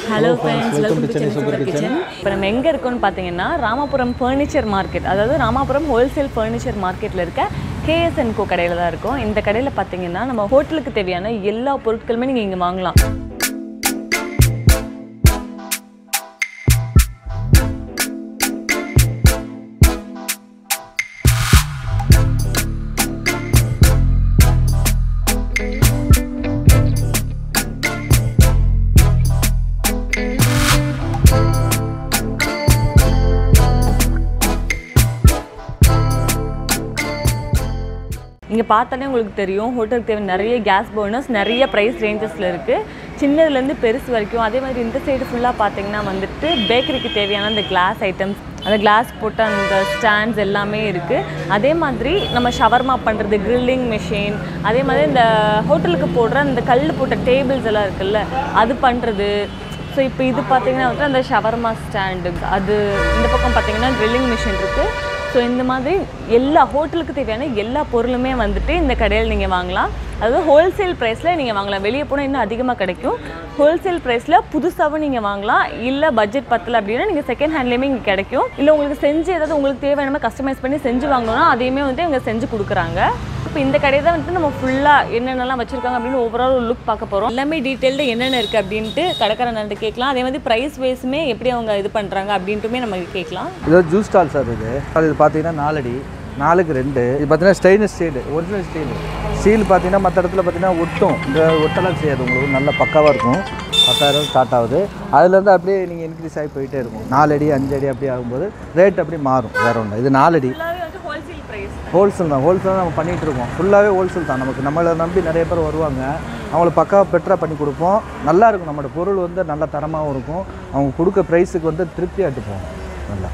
Hello friends welcome to Chennai super kitchen இப்போ நம்ம எங்கே இருக்கோம்னு பார்த்தீங்கன்னா ராமாபுரம் ஃபர்னிச்சர் மார்க்கெட் அதாவது ராமாபுரம் ஹோல்சேல் ஃபர்னிச்சர் மார்க்கெட்டில் இருக்க கேஎஸ்என் கோ கடையில் தான் இருக்கோம் இந்த கடையில் பார்த்தீங்கன்னா நம்ம ஹோட்டலுக்கு தேவையான எல்லா பொருட்களுமே நீங்கள் இங்கே வாங்கலாம் இங்கே பார்த்தாலே உங்களுக்கு தெரியும் ஹோட்டலுக்கு தேவை நிறைய கேஸ் பர்னர்ஸ் நிறைய ப்ரைஸ் ரேஞ்சஸில் இருக்குது சின்னதுலேருந்து பெருசு வரைக்கும் அதே மாதிரி இந்த சைடு ஃபுல்லாக பார்த்தீங்கன்னா வந்துட்டு பேக்கரிக்கு தேவையான அந்த கிளாஸ் ஐட்டம்ஸ் அந்த கிளாஸ் போட்ட அந்த ஸ்டாண்ட்ஸ் எல்லாமே இருக்குது அதே மாதிரி நம்ம ஷவர்மா பண்ணுறது கிரில்லிங் மிஷின் அதே மாதிரி இந்த ஹோட்டலுக்கு போடுற அந்த கல் போட்ட டேபிள்ஸ் எல்லாம் இருக்குல்ல அது பண்ணுறது ஸோ இப்போ இது பார்த்தீங்கன்னா வந்து அந்த ஷவர்மா ஸ்டாண்டு அது இந்த பக்கம் பார்த்தீங்கன்னா ட்ரில்லிங் மிஷின் இருக்குது ஸோ இந்த மாதிரி எல்லா ஹோட்டலுக்கு தேவையான எல்லா பொருளுமே வந்துட்டு இந்த கடையில் நீங்கள் வாங்கலாம் அதாவது ஹோல்சேல் ப்ரைஸில் நீங்கள் வாங்கலாம் வெளியே போனால் இன்னும் அதிகமாக கிடைக்கும் ஹோல்சேல் ப்ரைஸில் புதுசாகவும் நீங்கள் வாங்கலாம் இல்லை பட்ஜெட் பத்தல அப்படின்னா நீங்கள் செகண்ட் ஹேண்ட்லேயுமே இங்கே கிடைக்கும் இல்லை உங்களுக்கு செஞ்சு ஏதாவது உங்களுக்கு தேவையான கஸ்டமைஸ் பண்ணி செஞ்சு வாங்கணும்னா அதையுமே வந்து இங்கே செஞ்சு கொடுக்குறாங்க இப்போ இந்த கடையை தான் வந்துட்டு நம்ம ஃபுல்லாக என்னென்னலாம் வச்சுருக்காங்க அப்படின்னு ஓவரால் ஒரு லுக் பார்க்க போகிறோம் எல்லாமே டீட்டெயில்டு என்னென்ன இருக்குது அப்படின்ட்டு கடைக்காரன்ட்டு கேட்கலாம் அதே மாதிரி ப்ரைஸ் வைஸுமே எப்படி அவங்க இது பண்ணுறாங்க அப்படின்ட்டுமே நம்ம கேட்கலாம் இது ஜூஸ் ஸ்டால் சார் இது அது இது பார்த்தீங்கன்னா நாலடி நாலுக்கு ரெண்டு இது பார்த்தீங்கன்னா stainless steel original steel steel பார்த்தீங்கன்னா மற்ற இடத்துல பார்த்தீங்கன்னா ஒட்டும் இந்த ஒட்டெல்லாம் செய்யாது உங்களுக்கு நல்ல பக்காவாக இருக்கும் பத்தாயிரம் ஸ்டார்ட் ஆகுது அதுலேருந்து அப்படியே நீங்கள் இன்க்ரீஸ் ஆகி போயிட்டே இருக்கும் நாலு அடி அஞ்சு அடி அப்படி ஆகும்போது ரேட் அப்படி மாறும் வேற ஒன்று இது நாலடி ஃபுல்லாகவே வந்து ஹோல்சேல் ப்ரைஸ் ஹோல்சேல் தான் ஹோல்சேல் தான் நம்ம பண்ணிகிட்டு இருக்கோம் ஃபுல்லாகவே ஹோல்சேல் தான் நமக்கு நம்மளை நம்பி நிறைய பேர் வருவாங்க அவங்களுக்கு பக்காவாக பெட்டராக பண்ணி கொடுப்போம் நல்லா இருக்கும் நம்மளோட பொருள் வந்து நல்ல தரமாகவும் இருக்கும் அவங்க கொடுக்க ப்ரைஸுக்கு வந்து திருப்தியாக எடுத்துப்போம் நல்லா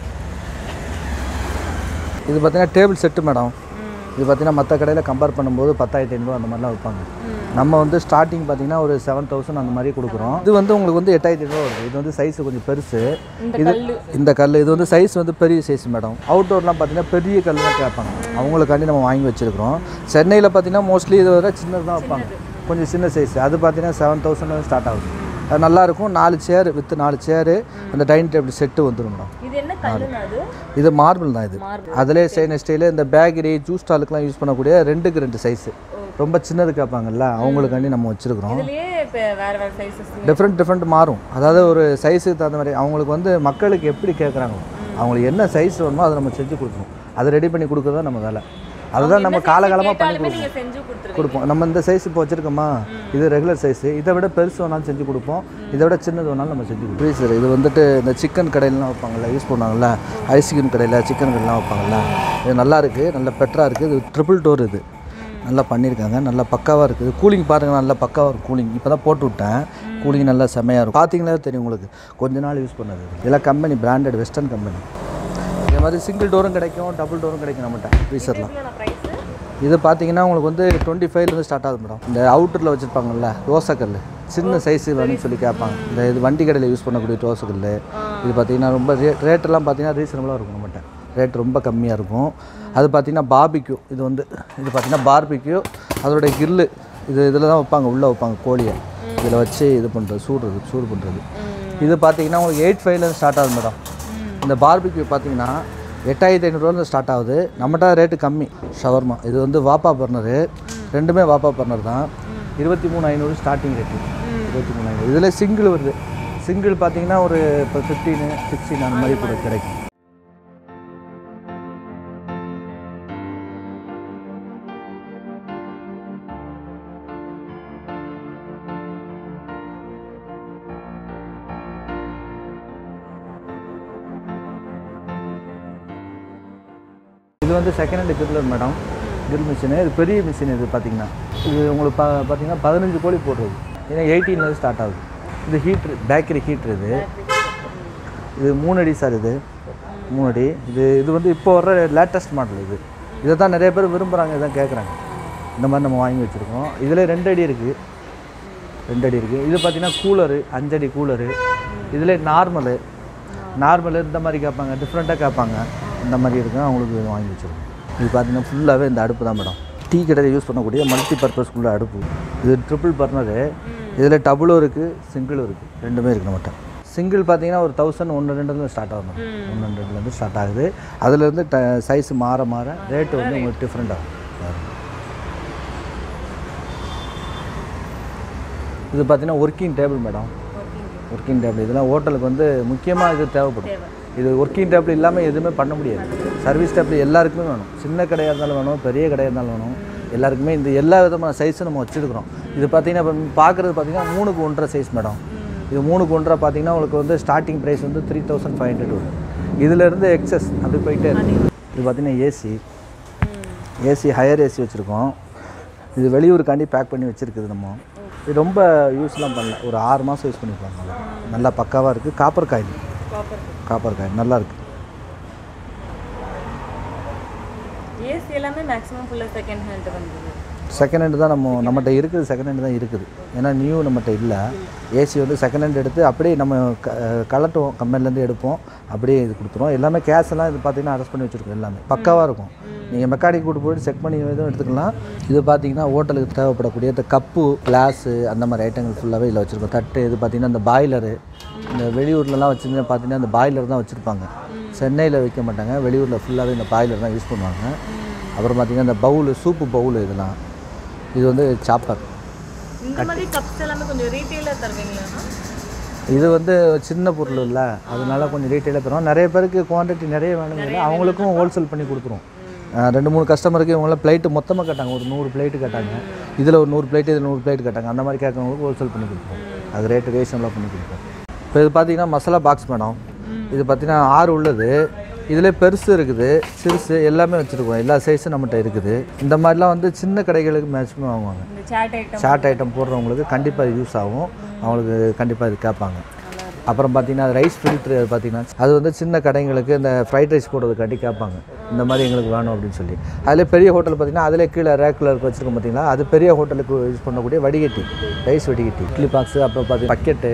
இது பார்த்தீங்கன்னா டேபிள் செட்டு மேடம் இது பார்த்தீங்கன்னா மற்ற கடையில் கம்பேர் பண்ணும்போது பத்தாயிரத்தி ஐநூறுவா அந்த மாதிரிலாம் வைப்பாங்க நம்ம வந்து ஸ்டார்டிங் பார்த்தீங்கன்னா ஒரு செவன் தௌசண்ட் அந்த மாதிரி கொடுக்குறோம் இது வந்து உங்களுக்கு வந்து எட்டாயிரத்தி ஐநூறுவா வருது இது வந்து சைஸ் கொஞ்சம் பெருசு இது இந்த கல் இது வந்து சைஸ் வந்து பெரிய சைஸ் மேடம் அவுட்டோர்லாம் பார்த்தீங்கன்னா பெரிய கல் தான் கேட்பாங்க அவங்களுக்காண்டி நம்ம வாங்கி வச்சுருக்கிறோம் சென்னையில் பார்த்தீங்கன்னா மோஸ்ட்லி இது வர சின்னது தான் வைப்பாங்க கொஞ்சம் சின்ன சைஸ் அது பார்த்தீங்கன்னா செவன் தௌசண்ட் ஸ்டார்ட் ஆகுது அது நல்லாயிருக்கும் நாலு சேர் வித் நாலு சேரு அந்த டைனிங் டேபிள் செட்டு வந்துடும் மேடம் இது என்ன கல்லுன்னு அது இது மார்பிள் தான் இது அதிலே ஸ்டெயின்லெஸ் ஸ்டீலு இந்த பேக்கரி ஜூஸ் ஸ்டாலுக்குலாம் யூஸ் பண்ணக்கூடிய ரெண்டுக்கு ரெண்டு சைஸு ரொம்ப சின்னது கேட்பாங்கல்ல அவங்களுக்காண்டி நம்ம வச்சுருக்கிறோம் இதுலயே இப்போ வேற வேற சைஸஸ் டிஃப்ரெண்ட் டிஃப்ரெண்ட் மாறும் அதாவது ஒரு சைஸுக்கு தகுந்த மாதிரி அவங்களுக்கு வந்து மக்களுக்கு எப்படி கேட்குறாங்களோ அவங்களுக்கு என்ன சைஸ் வேணுமோ அதை நம்ம செஞ்சு கொடுக்கணும் அதை ரெடி பண்ணி கொடுக்குறது தான் நம்ம வேலை அதுதான் நம்ம காலகாலமாக பண்ணி கொடுப்போம் நீங்க செஞ்சு கொடுத்துருவீங்க கொடுப்போம் நம்ம இந்த சைஸ் இப்போ வச்சுருக்கோமா இது ரெகுலர் சைஸு இதை விட பெருசு வேணாலும் செஞ்சு கொடுப்போம் இதை விட சின்னது வேணாலும் நம்ம செஞ்சு கொடுப்போம் ஃப்ரீசர் இது வந்துட்டு இந்த சிக்கன் கடையிலலாம் வைப்பாங்கல்ல யூஸ் பண்ணுவாங்கல்ல ஐஸ்கிரீம் கடையில் சிக்கன் கடையிலாம் வைப்பாங்கல்ல இது நல்லா இருக்குது நல்ல பெட்டராக இருக்குது இது ட்ரிபிள் டோர் இது நல்லா பண்ணியிருக்காங்க நல்லா பக்காவாக இருக்குது கூலிங் பாருங்கள் நல்லா பக்காவாக இருக்கும் கூலிங் இப்போ தான் போட்டு விட்டேன் கூலிங் நல்லா செமையாக இருக்கும் பார்த்தீங்களா தெரியும் உங்களுக்கு கொஞ்ச நாள் யூஸ் பண்ணது இதெல்லாம் கம்பெனி பிராண்டட் வெஸ்டர்ன் கம்பெனி இதே மாதிரி சிங்கிள் டோரும் கிடைக்கும் டபுள் டோரும் கிடைக்கும் நம்மகிட்ட ஃப்ரீசர்லாம் பிரைஸ் இது பார்த்தீங்கன்னா உங்களுக்கு வந்து டுவெண்ட்டி ஃபைவ்லேருந்து ஸ்டார்ட் ஆகுது மேடம் இந்த அவுட்டரில் வச்சுருப்பாங்கல்ல தோசைக்கல் சின்ன சைஸு வேணும்னு சொல்லி கேட்பாங்க இந்த இது வண்டி கடையில் யூஸ் பண்ணக்கூடிய தோசைக்கல் இது பார்த்தீங்கன்னா ரொம்ப ரேட் ரேட்டெல்லாம் பார்த்தீங்கன்னா ரீசனபுளாக இருக்கும் நம்மகிட்ட ரேட் ரொம்ப கம்மியாக இருக்கும் அது பார்த்தீங்கன்னா பார்பிக்யூ இது வந்து இது பார்த்தீங்கன்னா பார்பிக்யூ அதோடைய கில்லு இது இதில் தான் வைப்பாங்க உள்ளே வைப்பாங்க கோழியை இதில் வச்சு இது பண்ணுறது சூடுறது சூடு பண்ணுறது இது பார்த்தீங்கன்னா உங்களுக்கு எயிட் ஃபைவ்லேருந்து ஸ்டார்ட் ஆகுது மேடம் இந்த பார்பிக்யூ பார்த்தீங்கன்னா எட்டாயிரத்தி ஐநூறுரூவா ஸ்டார்ட் ஆகுது நம்மகிட்ட ரேட்டு கம்மி ஷவர்மா இது வந்து வாப்பா பர்னரு ரெண்டுமே வாப்பா பர்னர் தான் இருபத்தி மூணு ஐநூறு ஸ்டார்டிங் ரேட்டு இருபத்தி மூணு ஐநூறு இதில் சிங்கிள் வருது சிங்கிள் பார்த்தீங்கன்னா ஒரு இப்போ ஃபிஃப்டீனு சிக்ஸ்டீன் அந்த மாதிரி கூட கிடைக்கும் இது வந்து second hand griller madam grill machine இது பெரிய மிஷின் இது பார்த்தீங்கன்னா இது உங்களுக்கு பா பார்த்தீங்கன்னா பதினஞ்சு கோழி போடுறது ஏன்னா எயிட்டீன்லேருந்து ஸ்டார்ட் ஆகுது இது ஹீட்ரு பேக்கரி ஹீட்ரு இது இது மூணு அடி சார் இது மூணு அடி இது இது வந்து இப்போ வர்ற லேட்டஸ்ட் மாடல் இது இதை தான் நிறைய பேர் விரும்புகிறாங்க இதான் கேட்குறாங்க இந்த மாதிரி நம்ம வாங்கி வச்சுருக்கோம் இதில் ரெண்டு அடி இருக்குது ரெண்டு அடி இருக்குது இது பார்த்தீங்கன்னா கூலரு அஞ்சடி கூலரு இதில் நார்மலு நார்மலு இந்த மாதிரி கேட்பாங்க டிஃப்ரெண்ட்டாக கேட்பாங்க இந்த மாதிரி இருக்கும் அவங்களுக்கு இது வாங்கி வச்சுருக்கோம் இது பார்த்தீங்கன்னா ஃபுல்லாகவே இந்த அடுப்பு தான் மேடம் டீ கடையில் யூஸ் பண்ணக்கூடிய மல்டி பர்பஸ் உள்ள அடுப்பு இது ட்ரிபிள் பர்னரு இதில் டபுளும் இருக்குது சிங்கிளும் இருக்குது ரெண்டுமே இருக்குது நம்மகிட்ட சிங்கிள் பார்த்தீங்கன்னா ஒரு தௌசண்ட் ஒன்று ரெண்டுலேருந்து ஸ்டார்ட் ஆகும் ஒன்று ரெண்டுலேருந்து ஸ்டார்ட் ஆகுது அதுலேருந்து ட சைஸ் மாற மாற ரேட்டு வந்து உங்களுக்கு டிஃப்ரெண்ட் ஆகும் பாருங்க. இது பார்த்தீங்கன்னா working table madam working table இதெல்லாம் ஹோட்டலுக்கு வந்து முக்கியமாக இது தேவைப்படும் இது ஒர்க்கிங் டேபிள் இல்லாமல் எதுவுமே பண்ண முடியாது சர்வீஸ் டேபிள் எல்லாருக்குமே வேணும் சின்ன கடையாக இருந்தாலும் வேணும் பெரிய கடையாக இருந்தாலும் வேணும் எல்லாருக்குமே இந்த எல்லா விதமான சைஸும் நம்ம வச்சுருக்கிறோம் இது பார்த்தீங்கன்னா இப்போ பார்க்குறது பார்த்தீங்கன்னா மூணுக்கு ஒன்றரை சைஸ் மேடம் இது மூணுக்கு ஒன்றரை பார்த்தீங்கன்னா உங்களுக்கு வந்து ஸ்டார்டிங் ப்ரைஸ் வந்து த்ரீ தௌசண்ட் ஃபைவ் ஹண்ட்ரட் வரும் இதுலேருந்து எக்ஸஸ் அப்படி போயிட்டே இருக்கு இது பார்த்தீங்கன்னா ஏசி ஏசி ஹையர் ஏசி வச்சுருக்கோம் இது வெளியூருக்காண்டி பேக் பண்ணி வச்சுருக்குது நம்ம இது ரொம்ப யூஸ்லாம் பண்ணல ஒரு ஆறு மாதம் யூஸ் பண்ணிப்பாங்க நல்லா. நல்லா பக்காவாக இருக்குது காப்பர் காயின் காப்பர் காயின் நல்லா இருக்குது ஏசி எல்லாமே மேக்ஸிமம் ஃபுல்லாக செகண்ட் ஹேண்ட் வந்தது செகண்ட் ஹேண்டு தான் நம்ம நம்மகிட்ட இருக்குது செகண்ட் ஹேண்டு தான் இருக்குது ஏன்னா நியூ நம்மகிட்ட இல்லை ஏசி வந்து செகண்ட் ஹேண்ட் எடுத்து அப்படியே நம்ம க கலட்டுவோம் கம்பெனிலேருந்து எடுப்போம் அப்படியே இது கொடுத்துருவோம் எல்லாமே கேஸ் எல்லாம் இது பார்த்தீங்கன்னா அரெஸ்ட் பண்ணி வச்சுருக்கோம் எல்லாமே பக்காவாக இருக்கும் நீங்கள் மெக்கானிக் கூட்டு போயிட்டு செக் பண்ணி எதுவும் எடுத்துக்கலாம் இது பார்த்தீங்கன்னா ஹோட்டலுக்கு தேவைப்படக்கூடிய இந்த கப்பு கிளாஸு அந்த மாதிரி ஐட்டங்கள் ஃபுல்லாகவே இதில் வச்சுருக்கோம் தட்டு இது பார்த்தீங்கன்னா இந்த பாய்லரு இந்த வெளியூர்லலாம் வச்சுருந்து பார்த்தீங்கன்னா இந்த பாய்லர் தான் வச்சுருப்பாங்க சென்னையில் வைக்க மாட்டாங்க வெளியூரில் ஃபுல்லாகவே இந்த பாய்லர் தான் யூஸ் பண்ணுவாங்க அப்புறம் பார்த்தீங்கன்னா இந்த பவுலு சூப்பு பவுலு இதெல்லாம் இது வந்து சாப்பர் இந்த மாதிரி கப்ஸ் எல்லாமே கொஞ்சம் ரீட்டெயிலாக தருவீங்களா இது வந்து சின்ன பொருள் இல்லை அதனால கொஞ்சம் ரீட்டெயிலாக தருவோம் நிறைய பேருக்கு குவான்டிட்டி நிறைய வேணுங்கிறது அவங்களுக்கும் ஹோல்சேல் பண்ணி கொடுத்துருவோம் அஹ் ரெண்டு மூணு கஸ்டமருக்கு இவங்களாம் பிளேட்டு மொத்தமாக கேட்டாங்க ஒரு நூறு பிளேட்டு கேட்டாங்க இதில் ஒரு நூறு பிளேட்டு இதில் நூறு பிளேட் கேட்டாங்க அந்த மாதிரி கேட்கறவங்களுக்கு ஹோல்சேல் பண்ணி கொடுப்போம் அது ரேட்டு ரீசனபிளாக பண்ணி கொடுப்போம் இப்போ இது பார்த்தீங்கன்னா மசாலா பாக்ஸ் மேடம் இது பார்த்தீங்கன்னா ஆறு உள்ளது இதில் பெருசு இருக்குது சிறுசு எல்லாமே வச்சுருக்கோம் எல்லா சைஸும் நம்மகிட்ட இருக்குது இந்த மாதிரிலாம் வந்து சின்ன கடைகளுக்கு மேக்ஸிமம் வாங்குவாங்க இந்த சாட் ஐட்டம் சாட் ஐட்டம் போடுறவங்களுக்கு கண்டிப்பாக யூஸ் ஆகும் அவங்களுக்கு கண்டிப்பாக இது கேட்பாங்க அப்புறம் பார்த்தீங்கன்னா ரைஸ் ஃபில்ட்ரு அது பார்த்தீங்கன்னா அது வந்து சின்ன கடைங்களுக்கு இந்த ஃப்ரைட் ரைஸ் போடுறதுக்காண்டி கேட்பாங்க இந்த மாதிரி எங்களுக்கு வேணும் அப்படின்னு சொல்லி அதில் பெரிய ஹோட்டல் பார்த்தீங்கன்னா அதில் கீழே ரேக்கில் இருக்க வச்சுருக்கோம் பார்த்தீங்களா அது பெரிய ஹோட்டலுக்கு யூஸ் பண்ணக்கூடிய வடிகட்டி ரைஸ் வடிகட்டி இட்லி பாக்ஸு அப்புறம் பார்த்து பக்கெட்டு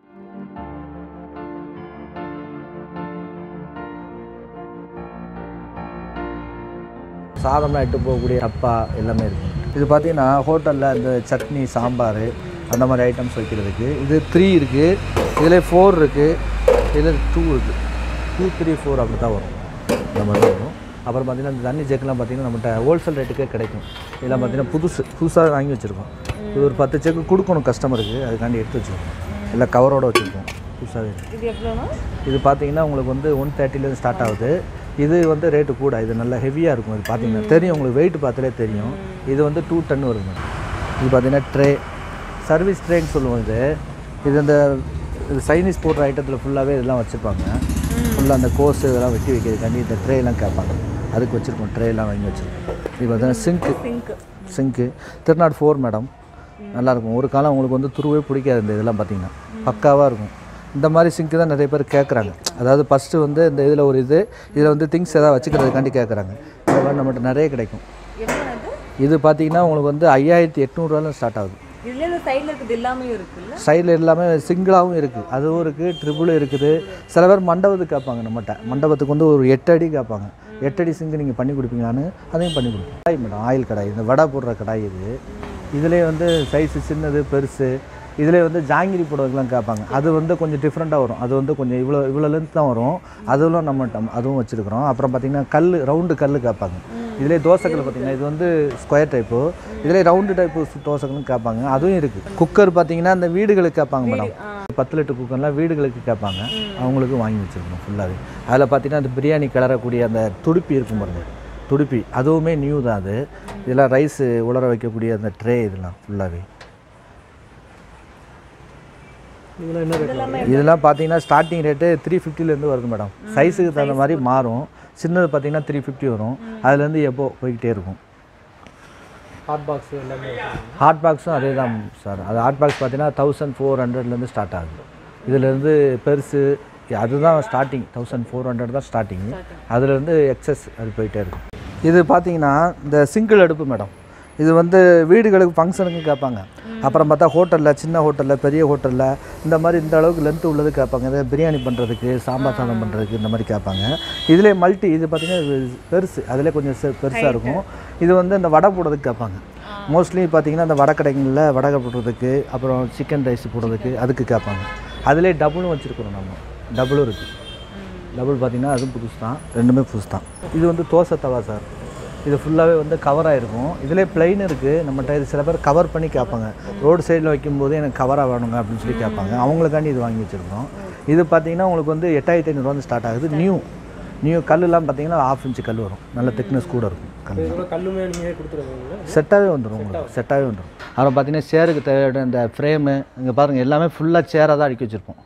சாதம்லாம் இட்டு போகக்கூடிய டப்பா எல்லாமே இருக்கும் இது பார்த்தீங்கன்னா ஹோட்டலில் இந்த சட்னி சாம்பார் அந்த மாதிரி ஐட்டம்ஸ் வைக்கிறதுக்கு இது த்ரீ இருக்குது இதில் ஃபோர் இருக்குது இதில் டூ இருக்குது டூ த்ரீ ஃபோர் அப்படி தான் வரும் இந்த மாதிரி தான் வரும் அப்புறம் பார்த்தீங்கன்னா இந்த தண்ணி ஜெக்கெலாம் பார்த்தீங்கன்னா நம்மகிட்ட ஹோல்சேல் ரேட்டுக்கே கிடைக்கும் இதெல்லாம் பார்த்தீங்கன்னா புதுசு புதுசாக வாங்கி வச்சுருக்கோம் இது ஒரு பத்து செக்கு கொடுக்கணும் கஸ்டமருக்கு அதுக்காண்டி எடுத்து வச்சுருக்கோம் எல்லாம் கவரோட வச்சுருக்கோம் புதுசாகவே இது எவ்வளோனா இது பார்த்தீங்கன்னா உங்களுக்கு வந்து ஒன் தேர்ட்டிலேருந்து ஸ்டார்ட் ஆகுது இது வந்து ரேட்டு கூட இது நல்லா ஹெவியாக இருக்கும் இது பார்த்தீங்கன்னா தெரியும் உங்களுக்கு வெயிட் பார்த்தாலே தெரியும் இது வந்து டூ டன் வருங்க இது பார்த்தீங்கன்னா ட்ரே சர்வீஸ் ட்ரேன்னு சொல்லுவோம் இது இது இந்த இது சைனீஸ் போடுற ஐட்டத்தில் ஃபுல்லாகவே இதெல்லாம் வச்சுருப்பாங்க ஃபுல்லாக அந்த கோஸ் இதெல்லாம் வெட்டி வைக்கிறதுக்காண்டி இந்த ட்ரேலாம் கேட்பாங்க அதுக்கு வச்சுருக்கோம் ட்ரேலாம் வாங்கி வச்சுருக்கோம் இது பார்த்தீங்கன்னா சிங்க்கு சிங்க் சிங்க்கு திருநாடு ஃபோர் மேடம் நல்லாயிருக்கும் ஒரு காலம் உங்களுக்கு வந்து துருவே பிடிக்காது இந்த இதெல்லாம் பார்த்தீங்கன்னா பக்காவாக இருக்கும் இந்த மாதிரி சிங்க்கு தான் நிறைய பேர் கேட்குறாங்க அதாவது ஃபஸ்ட்டு வந்து இந்த இதில் ஒரு இது இதில் வந்து திங்ஸ் எதாவது வச்சுக்கிறதுக்காண்டி கேட்குறாங்க இந்த மாதிரி நம்மகிட்ட நிறைய கிடைக்கும் எவ்வளோ அது இது பார்த்தீங்கன்னா உங்களுக்கு வந்து ஐயாயிரத்தி எட்நூறுவாலும் ஸ்டார்ட் ஆகுது இதுல இந்த சைடில் இருக்குது எல்லாமே இருக்குல்ல சைடில் எல்லாமே சிங்கிளாகவும் இருக்குது அதுவும் இருக்குது ட்ரிபிளும் இருக்குது சில பேர் மண்டபத்துக்கு கேட்பாங்க நம்மகிட்ட மண்டபத்துக்கு வந்து ஒரு எட்டு அடி கேட்பாங்க எட்டு அடி சிங்கு நீங்கள் பண்ணி கொடுப்பீங்களான்னு அதையும் பண்ணி கொடுப்போம் கடாய் மேடம் ஆயில் கடாய் இந்த வடை போடுற கடாய் இது இதுலேயே வந்து சைஸு சின்னது பெருசு இதில் வந்து ஜாங்கிரி போடுறதுக்கெலாம் கேட்பாங்க அது வந்து கொஞ்சம் டிஃப்ரெண்ட்டாக வரும் அது வந்து கொஞ்சம் இவ்வளோ இவ்வளோ லென்த் தான் வரும் அதுவும் நம்மகிட்ட அதுவும் வச்சுருக்கிறோம் அப்புறம் பார்த்திங்கன்னா கல் ரவுண்டு கல் கேட்பாங்க இதிலே தோசைக்கல் பார்த்தீங்கன்னா இது வந்து ஸ்கொயர் டைப்பு இதிலே ரவுண்டு டைப்பு தோசைக்கல்னு கேட்பாங்க அதுவும் இருக்குது குக்கர் பார்த்தீங்கன்னா இந்த வீடுகளுக்கு கேட்பாங்க மேடம் பத்து லிட்டர் குக்கர்லாம் வீடுகளுக்கு கேட்பாங்க அவங்களுக்கு வாங்கி வச்சுருக்கணும் ஃபுல்லாகவே அதில் பார்த்தீங்கன்னா அந்த பிரியாணி கிளறக்கூடிய அந்த துடுப்பி இருக்கும் பாருங்க துடுப்பி அதுவுமே நியூ தான் அது இதெல்லாம் ரைஸு உலர வைக்கக்கூடிய அந்த ட்ரே இதெல்லாம் ஃபுல்லாகவே இதெல்லாம் பார்த்தீங்கன்னா ஸ்டார்டிங் ரேட்டு த்ரீ ஃபிஃப்டிலேருந்து வருது மேடம் சைஸுக்கு தகுந்த மாதிரி மாறும் சின்னது பார்த்தீங்கன்னா த்ரீ ஃபிஃப்டி வரும் அதுலேருந்து எப்போ போய்கிட்டே இருக்கும் ஹாட் பாக்ஸ் எல்லாமே ஹாட் பாக்ஸும் அதே தான் சார் அது ஹாட் பாக்ஸ் பார்த்தீங்கன்னா தௌசண்ட் ஃபோர் ஹண்ட்ரட்லேருந்து ஸ்டார்ட் ஆகுது இதுலேருந்து பெருசு அதுதான் ஸ்டார்டிங் தௌசண்ட் ஃபோர் ஹண்ட்ரட் தான் ஸ்டார்டிங் அதுலேருந்து எக்ஸஸ் அது போயிட்டே இருக்கும் இது பார்த்தீங்கன்னா இந்த சிங்கிள் அடுப்பு மேடம் இது வந்து வீடுகளுக்கு ஃபங்க்ஷனுக்கு கேட்பாங்க அப்புறம் பார்த்தா ஹோட்டலில் சின்ன ஹோட்டலில் பெரிய ஹோட்டலில் இந்த மாதிரி இந்த அளவுக்கு லென்த் உள்ளது கேட்பாங்க இதை பிரியாணி பண்ணுறதுக்கு சாம்பார் சாதம் பண்ணுறதுக்கு இந்த மாதிரி கேட்பாங்க இதிலே மல்டி இது பார்த்தீங்கன்னா இது பெருசு அதிலே கொஞ்சம் பெருசாக இருக்கும் இது வந்து இந்த வடை போடுறதுக்கு கேட்பாங்க மோஸ்ட்லி பார்த்தீங்கன்னா இந்த வடை கடைகளில் வடை போடுறதுக்கு அப்புறம் சிக்கன் ரைஸ் போடுறதுக்கு அதுக்கு கேட்பாங்க அதிலே டபுளும் வச்சுருக்குறோம் நம்ம டபுளும் இருக்குது டபுள் பார்த்தீங்கன்னா அதுவும் புதுசு தான் ரெண்டுமே புதுசு தான் இது வந்து தோசை தவா சார் இது ஃபுல்லாகவே வந்து கவராக இருக்கும் இதிலே பிளைன் இருக்குது நம்மகிட்ட இது சில பேர் கவர் பண்ணி கேட்பாங்க ரோடு சைடில் வைக்கும்போது எனக்கு கவராக வேணுங்க அப்படின்னு சொல்லி கேட்பாங்க அவங்களுக்காண்டி இது வாங்கி வச்சுருக்கோம் இது பார்த்தீங்கன்னா உங்களுக்கு வந்து எட்டாயிரத்தி ஐநூறுரூவா வந்து ஸ்டார்ட் ஆகுது நியூ நியூ கல்லுலாம் பார்த்தீங்கன்னா ஆஃப் இன்ச்சு கல் வரும் நல்ல திக்னஸ் கூட இருக்கும் கல் இதோட கல்லுமே நீங்களே கொடுத்துருவீங்களா செட்டாகவே வந்துடும் உங்களுக்கு செட்டாகவே வந்துடும் அப்புறம் பார்த்தீங்கன்னா சேருக்கு தேவையான இந்த ஃப்ரேமு இங்கே பாருங்கள் எல்லாமே ஃபுல்லாக சேராக தான் அடுக்கி வச்சுருப்போம்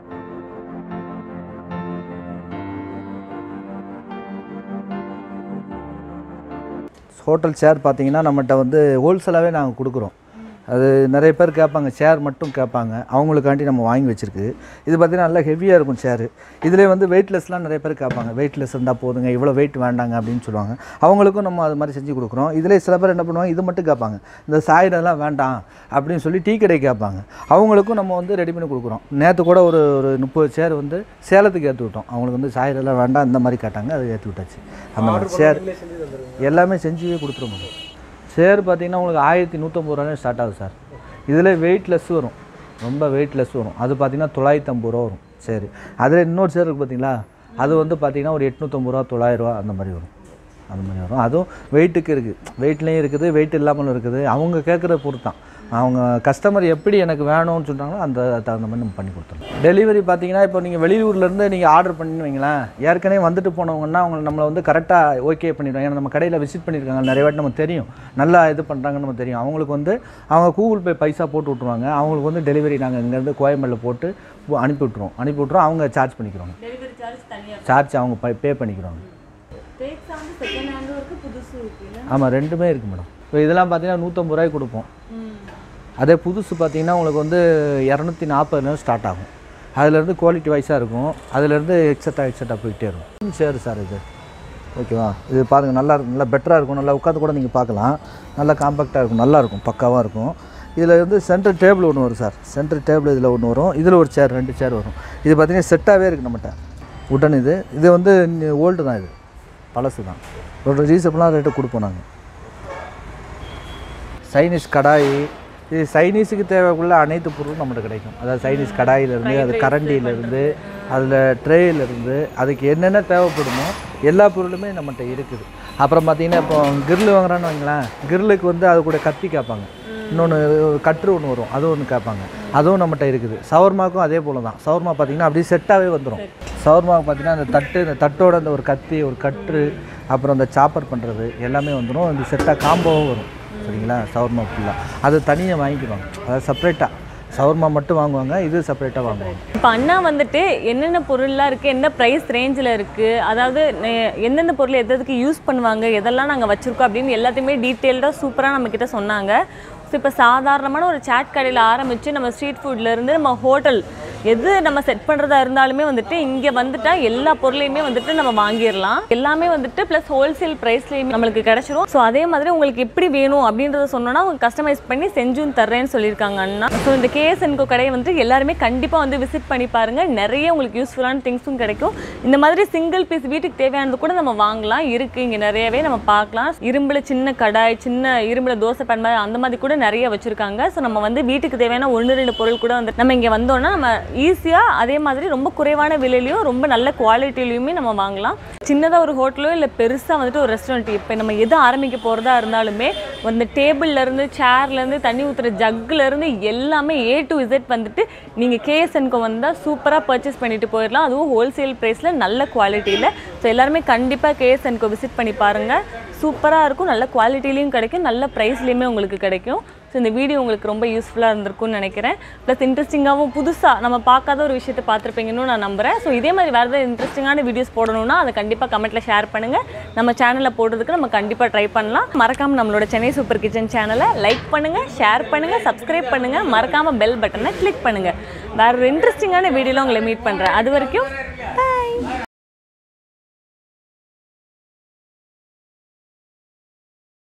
ஹோட்டல் சேர் பார்த்தீங்கன்னா நம்மகிட்ட வந்து ஹோல்சேலாகவே நாங்கள் கொடுக்குறோம் அது நிறைய பேர் கேட்பாங்க சேர் மட்டும் கேட்பாங்க அவங்களுக்காண்டி நம்ம வாங்கி வச்சிருக்கு இது பார்த்தீங்கன்னா நல்லா ஹெவியாக இருக்கும் சேரு இதிலே வந்து வெயிட்லெஸ்லாம் நிறைய பேர் கேட்பாங்க வெயிட்லெஸ் இருந்தால் போதுங்க இவ்வளோ வெயிட் வேண்டாங்க அப்படின்னு சொல்லுவாங்க அவங்களுக்கும் நம்ம அது மாதிரி செஞ்சு கொடுக்குறோம் இதிலே சில பேர் என்ன பண்ணுவாங்க இது மட்டும் கேட்பாங்க இந்த சாயிடெல்லாம் வேண்டாம் அப்படின்னு சொல்லி டீ கடை கேட்பாங்க அவங்களுக்கும் நம்ம வந்து ரெடி பண்ணி கொடுக்குறோம் நேற்று கூட ஒரு ஒரு முப்பது சேர் வந்து சேலத்துக்கு ஏற்றி விட்டோம் அவங்களுக்கு வந்து சாயிடெல்லாம் வேண்டாம் இந்த மாதிரி கேட்டாங்க அதை ஏற்றி விட்டாச்சு அந்த மாதிரி சேர் நீங்களே செஞ்சு தந்துருவீங்க எல்லாமே செஞ்சு கொடுத்துருவோம் சேர் பார்த்தீங்கன்னா உங்களுக்கு ஆயிரத்தி நூற்றம்பது ரூபாய் ஸ்டார்ட் ஆகுது சார் இதில் வெயிட்லெஸ் வரும் ரொம்ப வெயிட்லெஸ் வரும் அது பார்த்தீங்கன்னா தொள்ளாயிரத்தி ஐம்பது ரூபா வரும் சரி அதில் இன்னொரு சேர் இருக்குது பார்த்தீங்களா அது வந்து பார்த்தீங்கன்னா ஒரு எட்நூற்றம்பது ரூபா தொள்ளாயிரம் ரூபா அந்த மாதிரி வரும் அந்த மாதிரி வரும் அதுவும் வெயிட்டுக்கு இருக்குது வெயிட்லேயும் இருக்குது வெயிட் இல்லாமலும் இருக்குது அவங்க கேட்குற பொறுத்து தான் அவங்க கஸ்டமர் எப்படி எனக்கு வேணும்னு சொல்கிறாங்களோ அந்த தகுந்த மாதிரி நம்ம பண்ணி கொடுத்துருவோம் டெலிவரி பார்த்தீங்கன்னா இப்போ நீங்கள் வெளியூர்லேருந்து நீங்கள் ஆர்டர் பண்ணி வைங்களேன் ஏற்கனவே வந்துட்டு போனவங்கன்னா அவங்க நம்மளை வந்து கரெக்டாக ஓகே பண்ணிடுவாங்க ஏன்னா நம்ம கடையில் விசிட் பண்ணியிருக்காங்க நிறைய வாட்டி நம்ம தெரியும் நல்லா இது பண்ணுறாங்கன்னு நம்ம தெரியும் அவங்களுக்கு வந்து அவங்க கூகுள் பே பைசா போட்டு விட்ருவாங்க அவங்களுக்கு வந்து டெலிவரி நாங்கள் இங்கேருந்து கோயம்பேடில் போட்டு அனுப்பி விட்ருவோம் அனுப்பி விட்ருவோம் அவங்க சார்ஜ் பண்ணிக்கிறோங்க டெலிவரி சார்ஜ் தனியாக சார்ஜ் அவங்க பே பண்ணிக்கிறோங்க தேக்ஸா வந்து செகண்ட் ஹேண்டும் இருக்குது புதுசும் இருக்குல்ல ஆமாம் ரெண்டுமே இருக்குது மேடம் இப்போ இதெல்லாம் பார்த்தீங்கன்னா நூற்றம்பது ரூபாய்க்கு கொடுப்போம் அதே புதுசு பார்த்தீங்கன்னா உங்களுக்கு வந்து இரநூத்தி நாற்பதுலேருந்து ஸ்டார்ட் ஆகும் அதுலேருந்து குவாலிட்டி வைஸாக இருக்கும் அதுலேருந்து எக்ஸட்ரா எக்ஸட்ரா போயிட்டே இருக்கும் சரி சார் இது ஓகேவா இது பாருங்கள் நல்லா இருக்கும் நல்லா பெட்டராக இருக்கும் நல்லா உட்காந்து கூட நீங்கள் பார்க்கலாம் நல்லா காம்பேக்டாக இருக்கும் நல்லா இருக்கும் பக்காவாக இருக்கும் இதில் வந்து சென்டர் டேபிள் ஒன்று வரும் சார் சென்டர் டேபிள் இதில் ஒன்று வரும் இதில் ஒரு சேர் ரெண்டு சேர் வரும் இது பார்த்தீங்கன்னா செட்டாகவே இருக்குது நம்மகிட்ட உடன் இது இது வந்து ஓல்டு தான் இது பழசு தான் ஒரு ரீசனபிளாக ரேட்டு கொடுப்போம் நாங்கள் சைனீஸ் கடாய் இது சைனீஸுக்கு தேவைக்குள்ள அனைத்து பொருளும் நம்மகிட்ட கிடைக்கும் அதாவது சைனீஸ் கடாயிலேருந்து அது கரண்டியிலேருந்து அதில் ட்ரேயிலேருந்து அதுக்கு என்னென்ன தேவைப்படுமோ எல்லா பொருளுமே நம்மகிட்ட இருக்குது அப்புறம் பார்த்தீங்கன்னா இப்போ கிரில் வாங்குறான்னு வைங்களேன் கிரில்லுக்கு வந்து அது கூட கத்தி கேட்பாங்க இன்னொன்று கட்ரு ஒன்று வரும் அது ஒன்று கேட்பாங்க அதுவும் நம்மகிட்ட இருக்குது சவர்மாக்கும் அதே போல் தான் சவர்மா பார்த்தீங்கன்னா அப்படியே செட்டாகவே வந்துடும் சவர்மாவுக்கு பார்த்தீங்கன்னா அந்த தட்டு இந்த தட்டோட அந்த ஒரு கத்தி ஒரு கட்ரு அப்புறம் அந்த சாப்பர் பண்ணுறது எல்லாமே வந்துடும் இந்த செட்டாக காம்போவும் வரும் சரிங்களா சவர்மா ஃபுல்லாக அது தனியாக வாங்கிக்குவாங்க அதாவது செப்பரேட்டாக சவர்மா மட்டும் வாங்குவாங்க இது செப்பரேட்டாக வாங்குவாங்க இப்போ அண்ணா வந்துட்டு என்னென்ன பொருள்லாம் இருக்குது என்ன ப்ரைஸ் ரேஞ்சில் இருக்குது அதாவது நெ- எந்தெந்த பொருள் எது எதுக்கு யூஸ் பண்ணுவாங்க எதெல்லாம் நாங்கள் வச்சுருக்கோம் அப்படின்னு எல்லாத்தையுமே டீட்டெயில்டாக சூப்பராக நம்மக்கிட்ட சொன்னாங்க ஸோ இப்போ சாதாரணமான ஒரு சாட் கடையில் ஆரம்பித்து நம்ம ஸ்ட்ரீட் ஃபுட்லேருந்து நம்ம ஹோட்டல் எது நம்ம செட் பண்ணுறதா இருந்தாலுமே வந்துட்டு இங்கே வந்துட்டா எல்லா பொருளையுமே வந்துட்டு நம்ம வாங்கிடலாம் எல்லாமே வந்துட்டு ப்ளஸ் ஹோல்சேல் ப்ரைஸ்லேயுமே நம்மளுக்கு கிடச்சிரும் ஸோ அதே மாதிரி உங்களுக்கு எப்படி வேணும் அப்படின்றத சொன்னோன்னா அவங்க கஸ்டமைஸ் பண்ணி செஞ்சும் தர்றேன்னு சொல்லியிருக்காங்க அண்ணா ஸோ இந்த கேஎஸ்என்கோ கடையை வந்து எல்லாருமே கண்டிப்பாக வந்து விசிட் பண்ணி பாருங்கள் நிறைய உங்களுக்கு யூஸ்ஃபுல்லான திங்ஸும் கிடைக்கும் இந்த மாதிரி சிங்கிள் பீஸ் வீட்டுக்கு தேவையானது கூட நம்ம வாங்கலாம் இருக்குது இங்கே நிறையவே நம்ம பார்க்கலாம் இரும்பில் சின்ன கடாய் சின்ன இரும்பில் தோசை பேன் மாதிரி அந்த மாதிரி கூட நிறைய வச்சுருக்காங்க ஸோ நம்ம வந்து வீட்டுக்கு தேவையான ஒன்று ரெண்டு பொருள் கூட வந்து நம்ம இங்கே வந்தோம்னா நம்ம ஈஸியாக அதே மாதிரி ரொம்ப குறைவான விலையிலையும் ரொம்ப நல்ல குவாலிட்டிலையுமே நம்ம வாங்கலாம் சின்னதாக ஒரு ஹோட்டலோ இல்லை பெருசாக வந்துட்டு ஒரு ரெஸ்டாரண்ட் இப்போ நம்ம எது ஆரம்பிக்க போகிறதா இருந்தாலுமே அந்த டேபிள்லேருந்து சேர்லேருந்து தண்ணி ஊற்றுற ஜக்குலேருந்து எல்லாமே ஏ டு இசட் வந்துட்டு நீங்கள் கேஎஸ்என்கோ வந்தால் சூப்பராக பர்ச்சேஸ் பண்ணிட்டு போயிடலாம் அதுவும் ஹோல்சேல் ப்ரைஸில் நல்ல குவாலிட்டியில் ஸோ எல்லாருமே கண்டிப்பாக கேஎஸ்என்கோ விசிட் பண்ணி பாருங்கள் சூப்பராக இருக்கும் நல்ல குவாலிட்டிலையும் கிடைக்கும் நல்ல ப்ரைஸ்லேயுமே உங்களுக்கு கிடைக்கும் ஸோ இந்த வீடியோ உங்களுக்கு ரொம்ப யூஸ்ஃபுல்லாக இருந்திருக்கும்னு நினைக்கிறேன் ப்ளஸ் இன்ட்ரெஸ்டிங்காகவும் புதுசாக நம்ம பார்க்காத ஒரு விஷயத்தை பார்த்துருப்பீங்கன்னு நான் நம்புகிறேன் ஸோ இதே மாதிரி வேறு ஏதாவது இன்ட்ரெஸ்டிங்கான வீடியோஸ் போடணும்னா அதை கண்டிப்பாக கமெண்ட்டில் ஷேர் பண்ணுங்கள் நம்ம சேனலில் போடுறதுக்கு நம்ம கண்டிப்பாக ட்ரை பண்ணலாம் மறக்காமல் நம்மளோட சென்னை சூப்பர் கிச்சன் சேனலை லைக் பண்ணுங்கள் ஷேர் பண்ணுங்கள் சப்ஸ்கிரைப் பண்ணுங்கள் மறக்காமல் பெல் பட்டனை கிளிக் பண்ணுங்கள் வேறு ஒரு இன்ட்ரெஸ்டிங்கான வீடியோவில் உங்களை மீட் பண்ணுறேன் அது வரைக்கும்